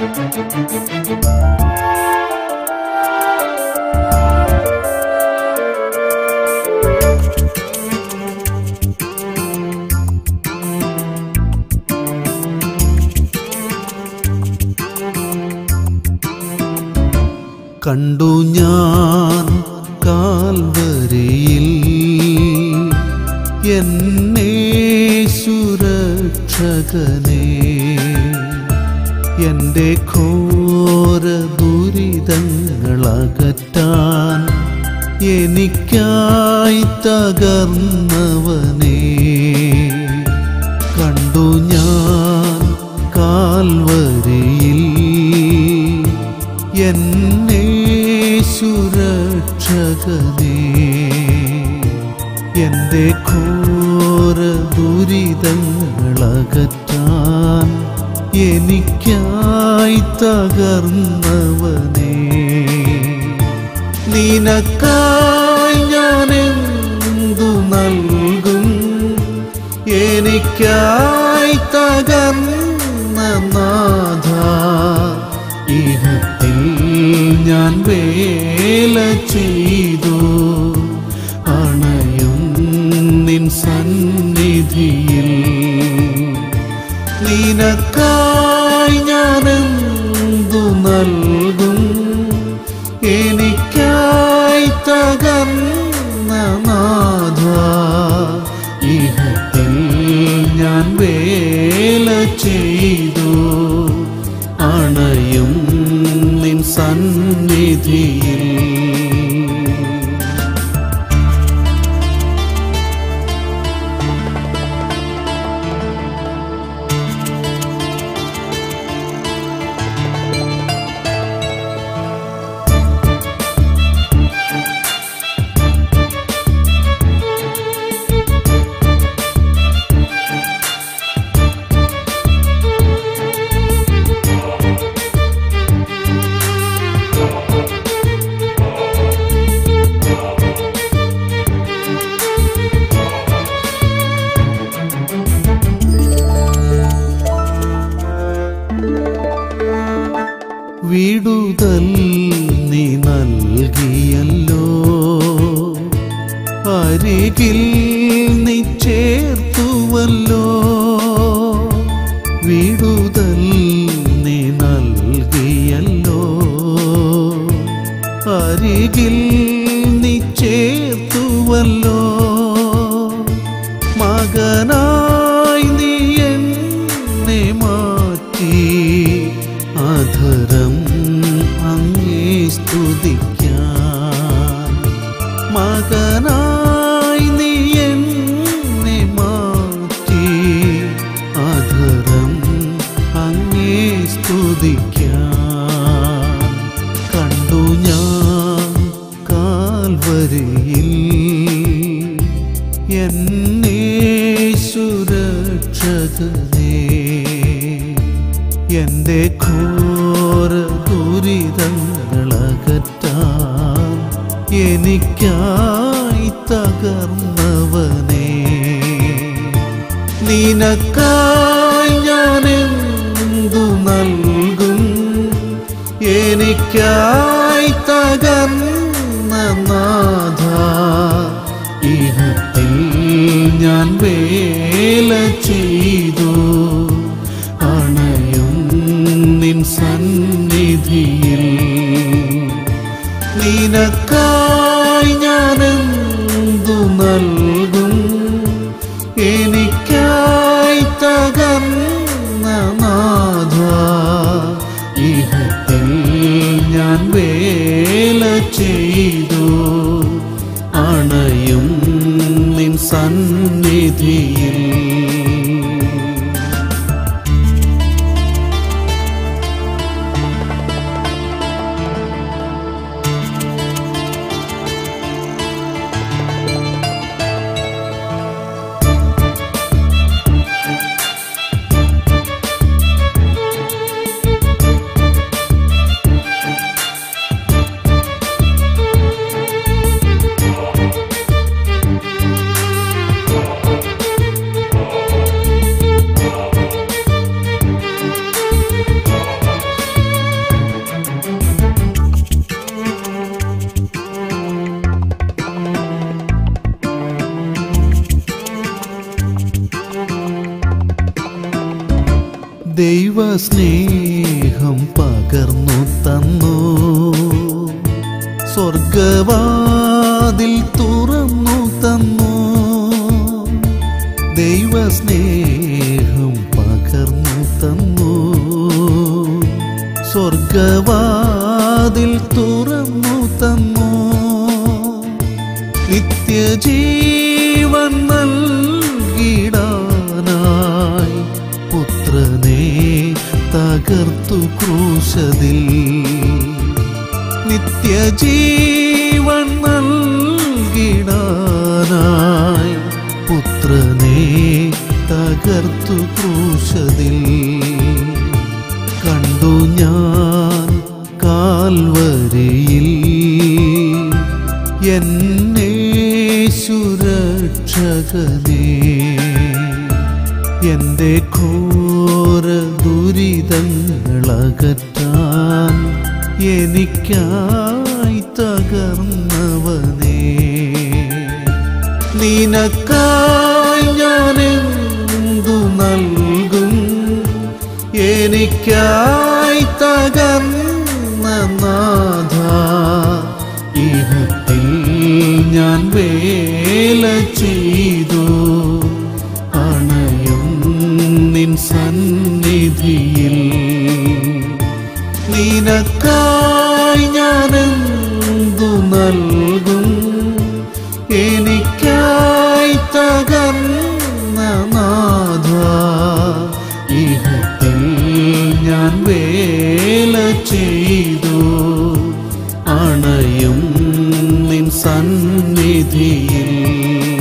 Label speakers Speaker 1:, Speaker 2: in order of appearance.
Speaker 1: കണ്ടു ഞാൻ കാൽവരിയിൽ എന്നെ സുരക്ഷകനെ എൻ്റെ ഘോര ദുരിതങ്ങളകറ്റാൻ എനിക്കായി തകർന്നവനെ കണ്ടു ഞാൻ കാൽവരിയിൽ എന്നെ സുരക്ഷകനെ എൻ്റെ ഘോര ദുരിതങ്ങളകറ്റാൻ എനിക്കായി തകർന്നവനെ നിനക്കായി ഞാൻ എന്തു നൽകും എനിക്കായി തകർന്ന നാഥ ഇഹത്തിൽ ഞാൻ വേല ചെയ്തു അണയും നിൻ സന്നിധിയിൽ നിനക്കായി ഞാൻ എന്തു നൽകും എനിക്കായി തകർന്ന നാഥ ഇഹത്തിൽ ഞാൻ വേല ചെയ്തു അണയും നിൻ സന്നിധിയിൽ വിടുതൽ നീ നൽകിയല്ലോ അരികിൽ നീ ചേർത്തുവല്ലോ വിടുതൽ നീ നൽകിയല്ലോ അരികിൽ നീ ചേർത്തുവല്ലോ മകനായി നീ എന്നെ മാറ്റി അധരം അങ്ങേ സ്തുതിക്കാൻ മകനായി നീ എന്നെ മാറ്റി അധരം അങ്ങേ സ്തുതിക്കാൻ കണ്ടു ഞാൻ കാൽവരിയിൽ എന്നെ സുരക്ഷകനേ എൻ്റെ ഘോര ദുരിതങ്ങളകറ്റാൻ എനിക്കായി തകർന്നവനെ നിനക്കായി ഞാൻ എന്തു നൽകും എനിക്കായി തകർന്ന നാഥ ഇഹത്തിൽ ഞാൻ വേല ചെയ്തു അണയും നിൻ സന്നിധിയിൽ നിനക്കായി ഞാൻ എന്തു നൽകും എനിക്കായി തകർന്ന നാഥ ഇഹത്തിൽ ഞാൻ വേല ചെയ്തു അണയും നിൻ സന്നിധിയിൽ ദൈവസ്നേഹം പകർന്നു തന്നു സ്വർഗവാതിൽ തുറന്നു തന്നു ദൈവസ്നേഹം പകർന്നു തന്നു സ്വർഗവാതിൽ തുറന്നു തന്നു നിത്യജീവൻ നൽകിടാനായി പുത്രനെ തകർത്തു ക്രൂശതിൽ നിത്യജീവൻ നൽകിടാനായി പുത്രനെ തകർത്തു ക്രൂശതിൽ കണ്ടു ഞാൻ കാൽവരിയിൽ എന്നെ സുരക്ഷകനേ എൻ്റെ ഘോര ദുരിതങ്ങളകറ്റാൻ എനിക്കായി തകർന്നവനേ നിനക്കായി ഞാൻ എന്തു നൽകും എനിക്കായി തകർന്ന നാഥ ഇഹത്തിൽ ഞാൻ വേല ചെയ്തു അണയും നിൻ സന്നിധിയിൽ നിനക്കായി ഞാൻ എന്തു നൽകും എനിക്കായി തകർന്ന നാഥ ഇഹത്തിൽ ഞാൻ വേല ചെയ്തു അണയും നിൻ സന്നിധിയിൽ